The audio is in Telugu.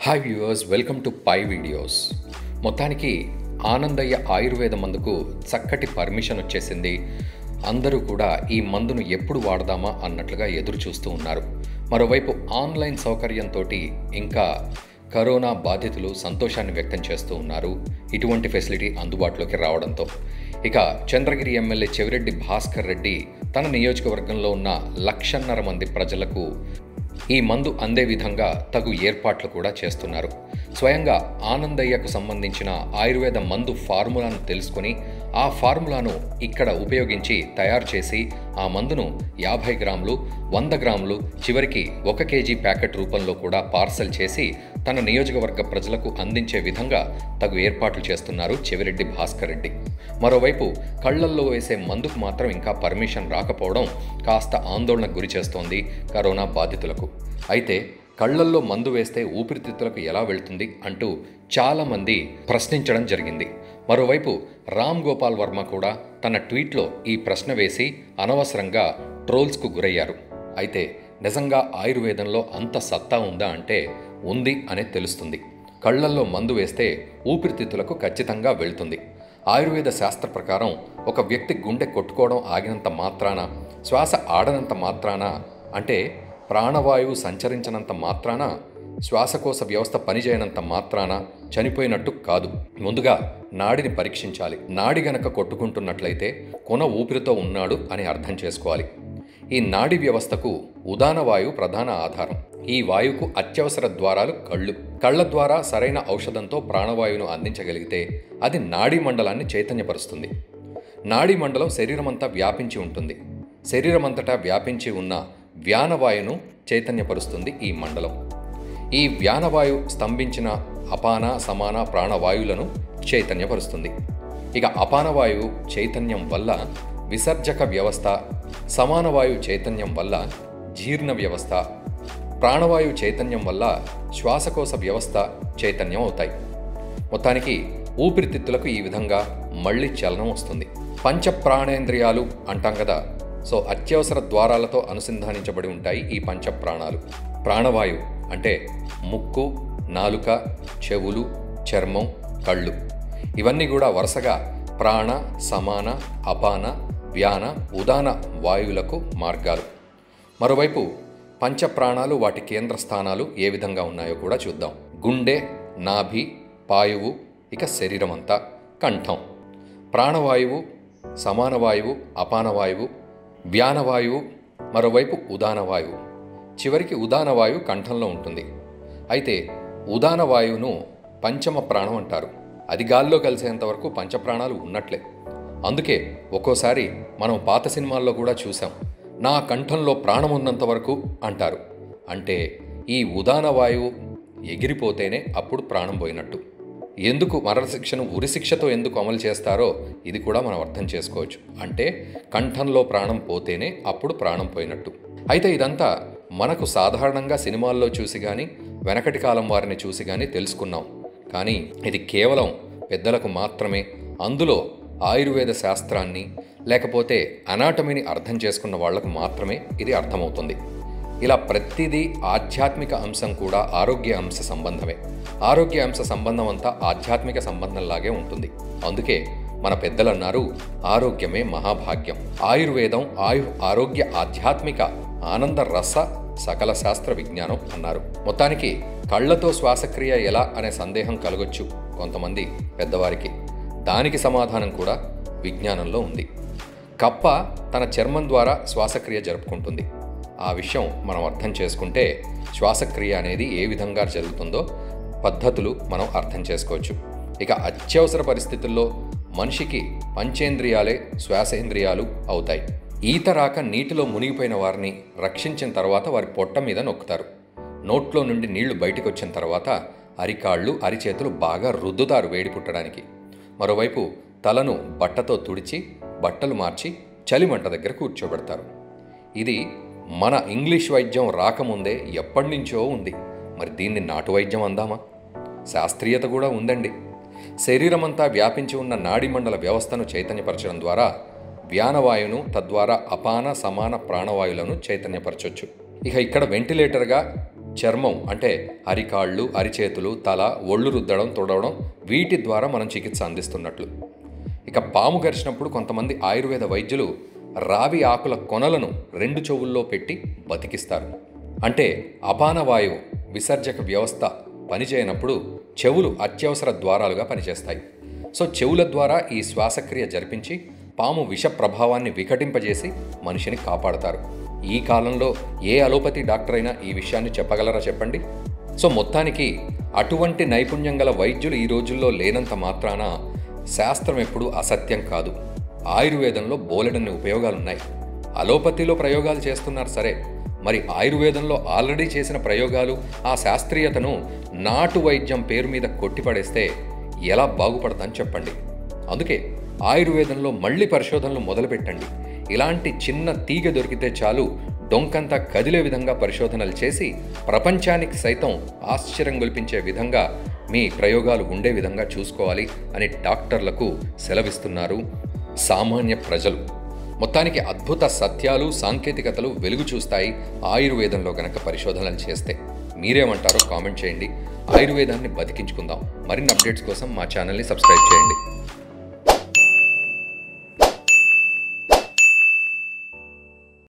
హాయ్ వ్యూవర్స్ వెల్కమ్ టు పై వీడియోస్ మొత్తానికి ఆనందయ్య ఆయుర్వేద మందుకు చక్కటి పర్మిషన్ వచ్చేసింది అందరూ కూడా ఈ మందును ఎప్పుడు వాడదామా అన్నట్లుగా ఎదురు చూస్తూ ఉన్నారు మరోవైపు ఆన్లైన్ సౌకర్యంతో ఇంకా కరోనా బాధితులు సంతోషాన్ని వ్యక్తం చేస్తూ ఉన్నారు ఇటువంటి ఫెసిలిటీ అందుబాటులోకి రావడంతో ఇక చంద్రగిరి ఎమ్మెల్యే చెవిరెడ్డి భాస్కర్ రెడ్డి తన నియోజకవర్గంలో ఉన్న లక్షన్నర మంది ప్రజలకు ఈ మందు అందే విధంగా తగు ఏర్పాట్లు కూడా చేస్తున్నారు స్వయంగా ఆనందయ్యకు సంబంధించిన ఆయుర్వేద మందు ఫార్ములాను తెలుసుకొని ఆ ఫార్ములాను ఇక్కడ ఉపయోగించి తయారు చేసి ఆ మందును యాభై గ్రాములు వంద గ్రాములు చివరికి ఒక కేజీ ప్యాకెట్ రూపంలో కూడా పార్సల్ చేసి తన నియోజకవర్గ ప్రజలకు అందించే విధంగా తగు ఏర్పాట్లు చేస్తున్నారు చెవిరెడ్డి భాస్కర్ రెడ్డి మరోవైపు కళ్లల్లో వేసే మందుకు మాత్రం ఇంకా పర్మిషన్ రాకపోవడం కాస్త ఆందోళనకు గురి చేస్తోంది కరోనా బాధితులకు అయితే కళ్లల్లో మందు వేస్తే ఊపిరితిత్తులకు ఎలా వెళ్తుంది అంటూ చాలామంది ప్రశ్నించడం జరిగింది మరోవైపు రామ్ గోపాల్ వర్మ కూడా తన ట్వీట్లో ఈ ప్రశ్న వేసి అనవసరంగా ట్రోల్స్కు గురయ్యారు అయితే నిజంగా ఆయుర్వేదంలో అంత సత్తా ఉందా అంటే ఉంది అనే తెలుస్తుంది కళ్లల్లో మందు వేస్తే ఊపిరితిత్తులకు ఖచ్చితంగా వెళ్తుంది ఆయుర్వేద శాస్త్ర ప్రకారం ఒక వ్యక్తి గుండె కొట్టుకోవడం ఆగినంత మాత్రాన శ్వాస ఆడనంత మాత్రాన అంటే ప్రాణవాయువు సంచరించినంత మాత్రాన శ్వాసకోశ వ్యవస్థ పనిచేయనంత మాత్రాన చనిపోయినట్టు కాదు ముందుగా నాడిని పరీక్షించాలి నాడి గనక కొట్టుకుంటున్నట్లయితే కొన ఊపిరితో ఉన్నాడు అని అర్థం చేసుకోవాలి ఈ నాడి వ్యవస్థకు ఉదాన వాయువు ప్రధాన ఆధారం ఈ వాయువుకు అత్యవసర ద్వారాలు కళ్ళు కళ్ళ ద్వారా సరైన ఔషధంతో ప్రాణవాయువును అందించగలిగితే అది నాడీ మండలాన్ని చైతన్యపరుస్తుంది నాడీ మండలం శరీరమంతా వ్యాపించి ఉంటుంది శరీరమంతటా వ్యాపించి ఉన్న వ్యానవాయువును చైతన్యపరుస్తుంది ఈ మండలం ఈ వ్యానవాయు స్తంభించిన అపాన సమాన ప్రాణవాయువులను చైతన్యపరుస్తుంది ఇక అపానవాయువు చైతన్యం వల్ల విసర్జక వ్యవస్థ సమానవాయు చైతన్యం వల్ల జీర్ణ వ్యవస్థ ప్రాణవాయు చైతన్యం వల్ల శ్వాసకోశ వ్యవస్థ చైతన్యం అవుతాయి మొత్తానికి ఊపిరితిత్తులకు ఈ విధంగా మళ్ళీ చలనం వస్తుంది పంచ ప్రాణేంద్రియాలు అంటాం కదా సో అత్యవసర ద్వారాలతో అనుసంధానించబడి ఉంటాయి ఈ పంచ ప్రాణాలు ప్రాణవాయువు అంటే ముక్కు నాలుక చెవులు చర్మం కళ్ళు ఇవన్నీ కూడా వరుసగా ప్రాణ సమాన అపాన వ్యాన ఉదాన వాయువులకు మార్గాలు మరోవైపు పంచ ప్రాణాలు వాటి కేంద్ర స్థానాలు ఏ విధంగా ఉన్నాయో కూడా చూద్దాం గుండె నాభి పాయువు ఇక శరీరం అంతా కంఠం ప్రాణవాయువు సమానవాయువు అపానవాయువు వ్యానవాయువు మరోవైపు ఉదానవాయువు చివరికి ఉదానవాయువు కంఠంలో ఉంటుంది అయితే ఉదానవాయువును పంచమ ప్రాణం అంటారు అది గాల్లో కలిసేంత వరకు పంచప్రాణాలు ఉన్నట్లే అందుకే ఒక్కోసారి మనం పాత సినిమాల్లో కూడా చూసాం నా కంఠంలో ప్రాణం ఉన్నంత వరకు అంటారు అంటే ఈ ఉదాన వాయువు ఎగిరిపోతేనే అప్పుడు ప్రాణం పోయినట్టు ఎందుకు మరణశిక్షను ఉరిశిక్షతో ఎందుకు అమలు చేస్తారో ఇది కూడా మనం అర్థం చేసుకోవచ్చు అంటే కంఠంలో ప్రాణం పోతేనే అప్పుడు ప్రాణం పోయినట్టు అయితే ఇదంతా మనకు సాధారణంగా సినిమాల్లో చూసి కానీ వెనకటి కాలం వారిని చూసి కానీ తెలుసుకున్నాం కానీ ఇది కేవలం పెద్దలకు మాత్రమే అందులో ఆయుర్వేద శాస్త్రాన్ని లేకపోతే అనాటమీని అర్థం చేసుకున్న వాళ్లకు మాత్రమే ఇది అర్థమవుతుంది ఇలా ప్రతిదీ ఆధ్యాత్మిక అంశం కూడా ఆరోగ్య అంశ సంబంధమే ఆరోగ్య అంశ సంబంధం అంతా ఆధ్యాత్మిక సంబంధంలాగే ఉంటుంది అందుకే మన పెద్దలు అన్నారు ఆరోగ్యమే మహాభాగ్యం ఆయుర్వేదం ఆయు ఆరోగ్య ఆధ్యాత్మిక ఆనంద రస సకల శాస్త్ర విజ్ఞానం అన్నారు మొత్తానికి కళ్ళతో శ్వాసక్రియ ఎలా అనే సందేహం కలగొచ్చు కొంతమంది పెద్దవారికి దానికి సమాధానం కూడా విజ్ఞానంలో ఉంది కప్ప తన చర్మం ద్వారా శ్వాసక్రియ జరుపుకుంటుంది ఆ విషయం మనం అర్థం చేసుకుంటే శ్వాసక్రియ అనేది ఏ విధంగా జరుగుతుందో పద్ధతులు మనం అర్థం చేసుకోవచ్చు ఇక అత్యవసర పరిస్థితుల్లో మనిషికి పంచేంద్రియాలే శ్వాసేంద్రియాలు అవుతాయి ఈత రాక నీటిలో మునిగిపోయిన వారిని రక్షించిన తర్వాత వారి పొట్ట మీద నొక్కుతారు నోట్లో నుండి నీళ్లు బయటకు వచ్చిన తర్వాత అరికాళ్ళు అరిచేతులు బాగా రుద్దుతారు వేడి పుట్టడానికి మరోవైపు తలను బట్టతో తుడిచి బట్టలు మార్చి చలిమంట దగ్గర కూర్చోబెడతారు ఇది మన ఇంగ్లీష్ వైద్యం రాకముందే ఎప్పటి నుంచో ఉంది మరి దీన్ని నాటు వైద్యం అందామా శాస్త్రీయత కూడా ఉందండి శరీరమంతా వ్యాపించి ఉన్న నాడిమండల వ్యవస్థను చైతన్యపరచడం ద్వారా వ్యానవాయువును తద్వారా అపాన సమాన ప్రాణవాయువులను చైతన్యపరచొచ్చు ఇక ఇక్కడ వెంటిలేటర్గా చర్మం అంటే అరికాళ్ళు అరిచేతులు తల ఒళ్ళు రుద్దడం తొడవడం వీటి ద్వారా మనం చికిత్స అందిస్తున్నట్లు ఇక పాము గరిచినప్పుడు కొంతమంది ఆయుర్వేద వైద్యులు రావి ఆకుల కొనలను రెండు చెవుల్లో పెట్టి బతికిస్తారు అంటే అపాన వాయువు విసర్జక వ్యవస్థ పనిచేయనప్పుడు చెవులు అత్యవసర ద్వారాలుగా పనిచేస్తాయి సో చెవుల ద్వారా ఈ శ్వాసక్రియ జరిపించి పాము విష ప్రభావాన్ని వికటింపజేసి మనిషిని కాపాడతారు ఈ కాలంలో ఏ అలోపతి డాక్టర్ అయినా ఈ విషయాన్ని చెప్పగలరా చెప్పండి సో మొత్తానికి అటువంటి నైపుణ్యం గల వైద్యులు ఈ రోజుల్లో లేనంత మాత్రాన శాస్త్రం ఎప్పుడూ అసత్యం కాదు ఆయుర్వేదంలో బోలెడన్ని ఉపయోగాలున్నాయి అలోపతిలో ప్రయోగాలు చేస్తున్నారు సరే మరి ఆయుర్వేదంలో ఆల్రెడీ చేసిన ప్రయోగాలు ఆ శాస్త్రీయతను నాటు వైద్యం పేరు మీద కొట్టిపడేస్తే ఎలా బాగుపడతాని చెప్పండి అందుకే ఆయుర్వేదంలో మళ్ళీ పరిశోధనలు మొదలుపెట్టండి ఇలాంటి చిన్న తీగ దొరికితే చాలు డొంకంతా కదిలే విధంగా పరిశోధనలు చేసి ప్రపంచానికి సైతం ఆశ్చర్యం గొల్పించే విధంగా మీ ప్రయోగాలు ఉండే విధంగా చూసుకోవాలి అని డాక్టర్లకు సెలవిస్తున్నారు సామాన్య ప్రజలు మొత్తానికి అద్భుత సత్యాలు సాంకేతికతలు వెలుగు చూస్తాయి ఆయుర్వేదంలో గనక పరిశోధనలు చేస్తే మీరేమంటారో కామెంట్ చేయండి ఆయుర్వేదాన్ని బతికించుకుందాం మరిన్ని అప్డేట్స్ కోసం మా ఛానల్ని సబ్స్క్రైబ్ చేయండి